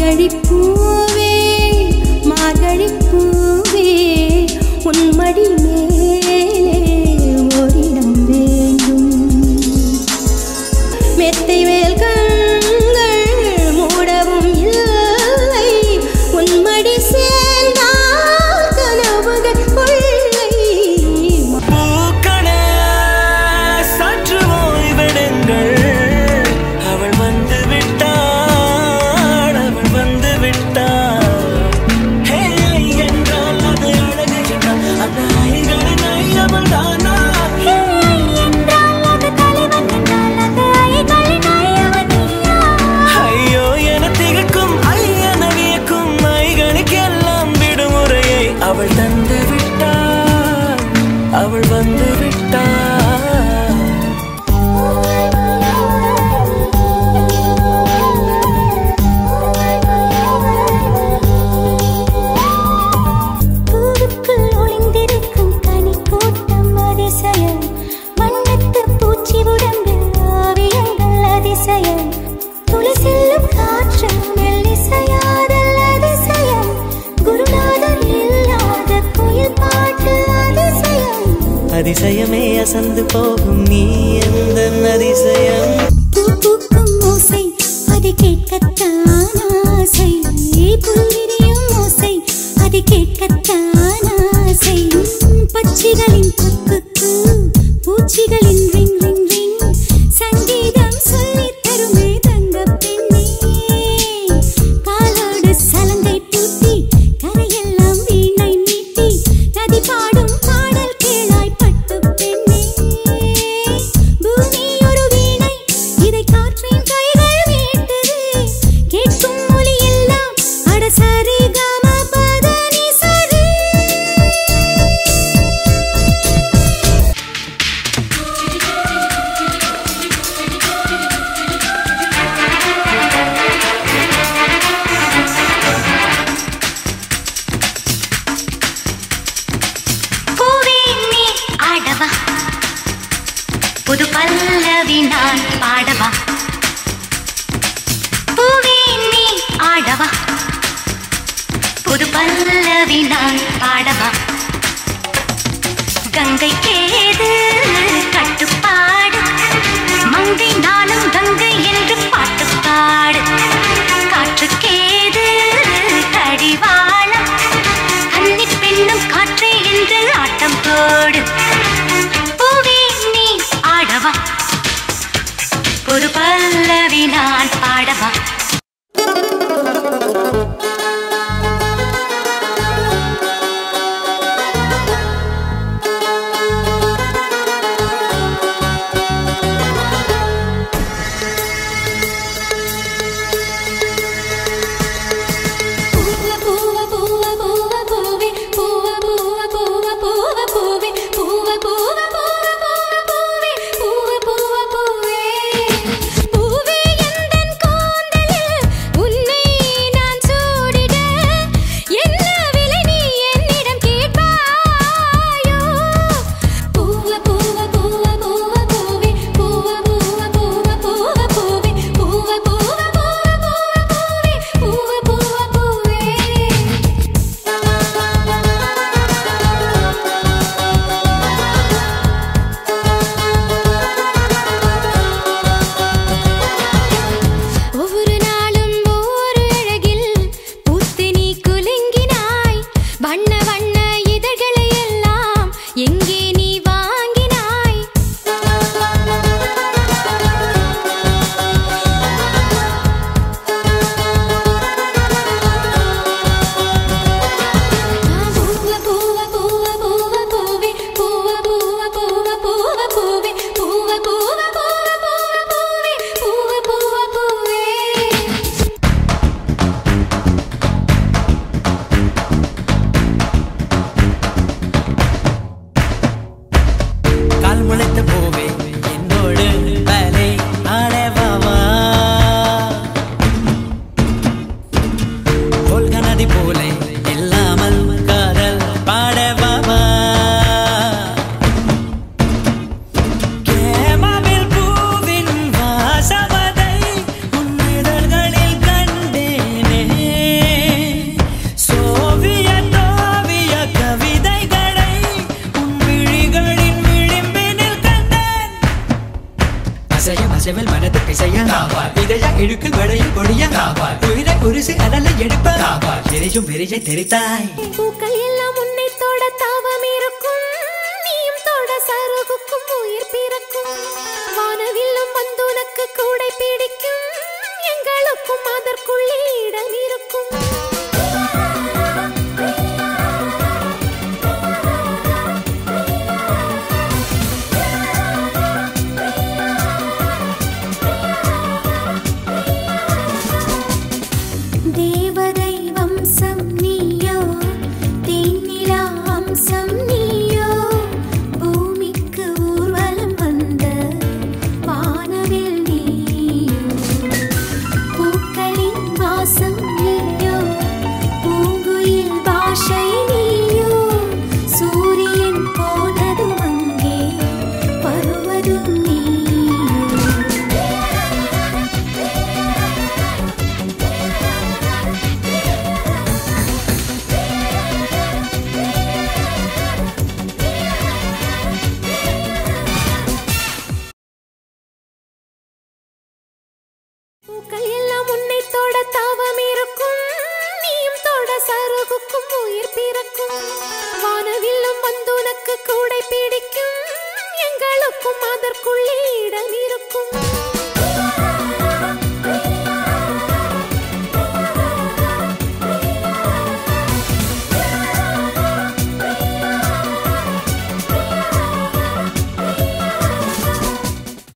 மார்கழி பூவே மார்கழி பூவே உன் மடி மேலே ஓரிடம் வேண்டும் மெத்தை வேல் கண்கள் மூடவும் இல்லை உன் மடி சேர்ந்தால் கனவுகள் கொள்ளை பூக்களே சற்று ஓய்வெடுங்கள் அவள் வந்து விட்டாள் அவள் வந்து விட்டாள் ஹே ஐ என்றால் அது அழகு என்றால் அந்த ஐகளின் ஐ அவள் தானா ஐயோ என திகக்கும் ஐயன வியக்கும் ஐகளுக்கெல்லாம் விடுமுறையை அவள் தந்து விட்டாள் அவள் வந்து விட்டாள் பூவுக்குள் ஒளிந்திருக்கும் கனிக்கூட்டம் அதிசயம். வண்ணத்துப் பூச்சி உடம்பில் ஓவியங்கள் அதிசயம். துளி செல்லும் காற்று மெல்லிசையாதல் அதிசயம். குருநாதர் இல்லாத குயில் பாட்டு அதிசயம். அதிசயமே அசந்து போகும் நீ எந்த அதிசயம் பூ பூக்கும் ஓசை, அது கேட்கத்தான் ஆசை. புல்விரியும் ஓசை, அது கேட்கத்தான் ஆசை. பட்சிகளின் குக்கு பூச்சிகளின் ரிங் ரிங் ரிங் சங்கீதம் சொல்லித் தருமே தங்கப் பெண்ணே. காலோடு சலங்கை பூட்டி கரையெல்லாம் வீணை மீட்டி நதி பாடும் பாடல் கேளாய் பட்டுப் பெண்ணே. பூமி ஒரு வீணை, இதை காற்றின் கைகள் மீட்டுது. கேட்கும் ஒலி எல்லாம் அட சரி கம பத நி சரி. பூவே நீ ஆடவா புது பல்லவி நான் பாடவா பூவே நீ ஆடவா புது பல்லவி நான் பாடவா கங்கை கேது கட்டுப்பாடு மங்கை நாளும் கங்கை என்று பாட்டு பாடு காற்றுக்கேது கடிவாளம் கன்னி பெண்ணும் காற்றே என்று ஆட்டம் போடு பூவே நீ ஆடவா ஒரு பல்லவி நான் பாடவா மழையா இழுக்கு வளையும் கொடியா உயிரை உரிசி அனலை எடுப்பா எரியும் விரியை தெரித்தாய் பூக்கள் எல்லாம் உன்னை தொட தாவம் இருக்கும் நீயும் தொட சருகுக்கும் உயிர் பிறக்கும் வானவில்லும் வந்து உனக்கு கூடை பிடிக்கும் எங்களுக்கும் அதற்குள்ளே இடம் இருக்கும் தேவதை வம்சம் நீயோ தேனிலா அம்சம் நீயோ பூமிக்கு ஊர்வலம் வந்த வானவில் நீயோ பூக்களின் வாசம் நீயோ பூங்குயில் பாஷை நீயோ சூரியன் போனதும் அங்கே வருவதும் நீயோ பூக்கள் எல்லாம் உன்னை தொட தாவம் இருக்கும் நீயும் தொட சருகுக்கும் உயிர் பிறக்கும் வானவில்லும் வந்து உனக்கு கூடை பிடிக்கும் எங்களுக்கும் அதற்குள்ளே இடம் இருக்கும்